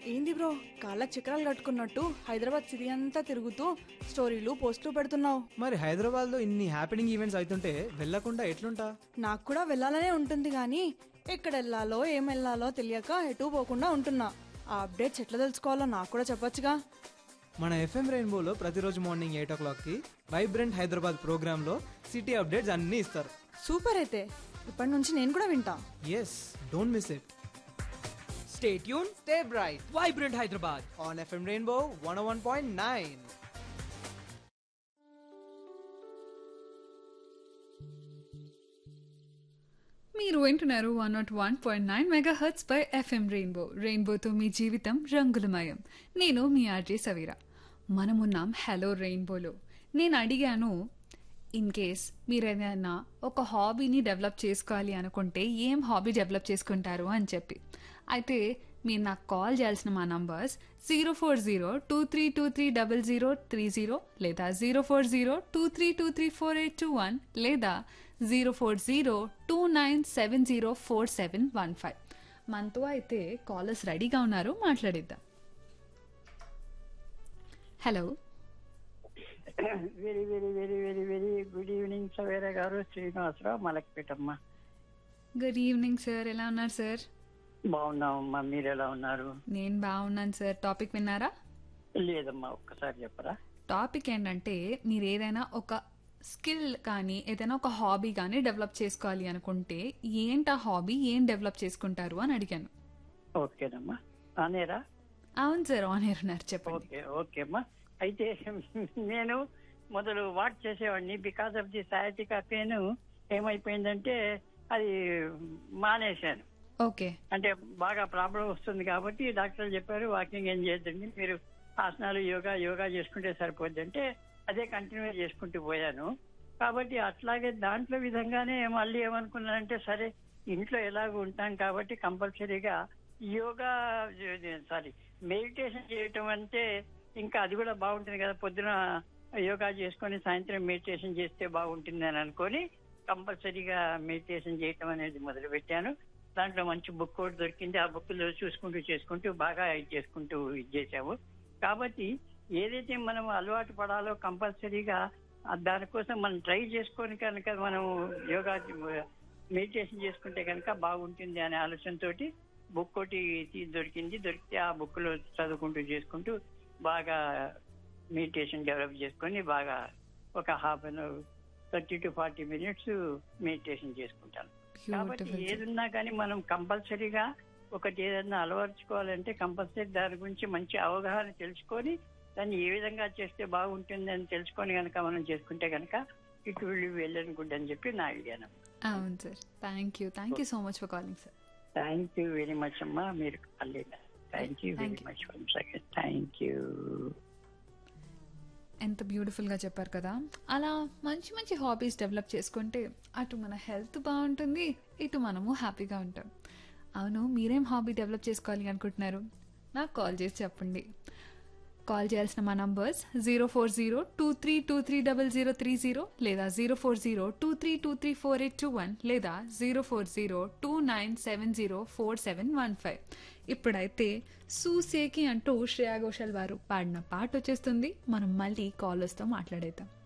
ఏంది బ్రో కాళ్ళకి చక్రాలు కట్టుకున్నట్టు హైదరాబాద్ సిటీ అంతా తిరుగుతూ స్టోరీలు పోస్టులు పెడుతున్నావు మరి హైదరాబాద్లో ఇన్ని హ్యాపెనింగ్ ఈవెంట్స్ అవుతుంటే వెళ్ళకుండా ఎట్లుంటా నాకు కూడా వెళ్ళాలనే ఉంటుంది కానీ ఎక్కడ వెళ్ళాలో ఏం వెళ్ళాలో తెలియక ఎటు పోకుండా ఉంటున్నా ఆ అప్డేట్స్ ఎట్లా తెలుసుకోవాలో నాకు కూడా చెప్పొచ్చుగా మన ఎఫ్ఎం రెయిన్బోలో ప్రతిరోజు మార్నింగ్ ఎయిట్ ఓ క్లాక్కి వైబ్రెంట్ హైదరాబాద్ ప్రోగ్రాంలో సిటీ అప్డేట్స్ అన్నీ ఇస్తారు సూపర్ అయితే ఇప్పటి నుంచి నేను కూడా వింటా yes don't miss it stay tune stay bright vibrant Hyderabad on FM rainbow one one point nine మీరు వింటున్నారు one naught one point nine megahertz పై ఎఫ్ఎం రెయిన్బో రెయిన్బోతో మీ జీవితం రంగులమయం నేను మీ ఆర్జే సవీరా మనమున్నాం హలో రెయిన్బోలో నేను అడిగాను ఇన్ కేస్ మీరు ఏదైనా ఒక హాబీని డెవలప్ చేసుకోవాలి అనుకుంటే ఏం హాబీ డెవలప్ చేసుకుంటారు అని చెప్పి అయితే మీరు నాకు కాల్ చేయాల్సిన మా numbers zero four zero two three two three double zero three zero లేదా zero four zero two three two three four eight two one లేదా zero four zero two nine seven zero four seven one five మనతో అయితే callers రెడీగా ఉన్నారు మాట్లాడిద్దాం hello very very very very very good evening Savera గారు శ్రీనివాసరావు మలక్పేటమ్మ good evening sir ఎలా ఉన్నారు సార్ బాగున్నామమ్మా మీరు ఎలా ఉన్నారు నేను బాగున్నాను సార్ టాపిక్ విన్నారా లేదమ్మా ఒక్కసారి చెప్పరా టాపిక్ ఏంటంటే మీరు ఏదైనా ఒక స్కిల్ కానీ ఏదైనా ఒక హాబీ కానీ డెవలప్ చేసుకోవాలి అనుకుంటే ఏంటి ఆ హాబీ ఏం డెవలప్ చేసుకుంటారు అని అడిగాను ఓకేనమ్మా అనేరా అవును సార్ ఆన్ ఎయిర్ ఉన్నారు చెప్పండి ఓకే ఓకే అమ్మా అయితే నేను మొదలు వాక్ చేసేవాడిని because of the sciatica pain ఏమైపోయిందంటే అది మానేశాను ఓకే అంటే బాగా ప్రాబ్లం వస్తుంది కాబట్టి డాక్టర్లు చెప్పారు వాకింగ్ ఏం చేయొద్దండి మీరు ఆసనాలు యోగా యోగా చేసుకుంటే సరిపోద్ది అంటే అదే కంటిన్యూ చేసుకుంటూ పోయాను కాబట్టి అట్లాగే దాంట్లో విధంగానే మళ్ళీ ఏమనుకున్నానంటే సరే ఇంట్లో ఎలాగో ఉంటాం కాబట్టి కంపల్సరీగా యోగా సారీ మెడిటేషన్ చేయటం అంటే ఇంకా అది కూడా బాగుంటుంది కదా పొద్దున యోగా చేసుకొని సాయంత్రం మెడిటేషన్ చేస్తే బాగుంటుంది అని అనుకొని కంపల్సరీగా మెడిటేషన్ చేయటం అనేది మొదలు పెట్టాను దాంట్లో మంచి బుక్ ఒకటి దొరికింది ఆ బుక్ లో చూసుకుంటూ చేసుకుంటూ బాగా ఇది చేసుకుంటూ ఇది చేసాము కాబట్టి ఏదైతే మనం అలవాటు పడాలో కంపల్సరీగా ఆ దానికోసం మనం ట్రై చేసుకొని కనుక మనం యోగా మెడిటేషన్ చేసుకుంటే కనుక బాగుంటుంది అనే ఆలోచనతోటి బుక్ ఒకటి తీ- దొరికింది దొరికితే ఆ బుక్ లో చదువుకుంటూ చేసుకుంటూ బాగా మెడిటేషన్ డెవలప్ చేసుకొని బాగా ఒక half an hour thirty to forty minutes meditation చేసుకుంటాను కాబట్టి బ్యూటిఫుల్ ఏదున్నా కానీ మనం కంపల్సరీగా ఒకటి ఏదైనా అలవర్చుకోవాలంటే కంపల్సరీ దాని గురించి మంచి అవగాహన తెలుసుకొని దాన్ని ఏ విధంగా చేస్తే బాగుంటుంది అని తెలుసుకొని కనుక మనం చేసుకుంటే కనుక ఇట్ విల్ వెళ్ళని గుడ్ అని చెప్పి నా ఐడియా అవును sir thank you thank you so much for calling sir thank you very much అమ్మా మీరు thank you very Thank you. Much one second thank you ఎంత బ్యూటిఫుల్గా చెప్పారు కదా అలా మంచి మంచి హాబీస్ డెవలప్ చేసుకుంటే అటు మన హెల్త్ బాగుంటుంది ఇటు మనము హ్యాపీగా ఉంటాం అవును మీరేం హాబీ డెవలప్ చేసుకోవాలి అనుకుంటున్నారు నాకు కాల్ చేసి చెప్పండి కాల్ చేయాల్సిన మా numbers zero four zero two three two three double zero three zero లేదా zero four zero two three two three four eight two one లేదా zero four zero two nine seven zero four seven one five ఇప్పుడైతే సూసేకి అంటూ శ్రేయా ఘోషల్ వారు పాడిన పాట వచ్చేస్తుంది మనం మళ్ళీ కాలర్స్తో మాట్లాడేద్దాం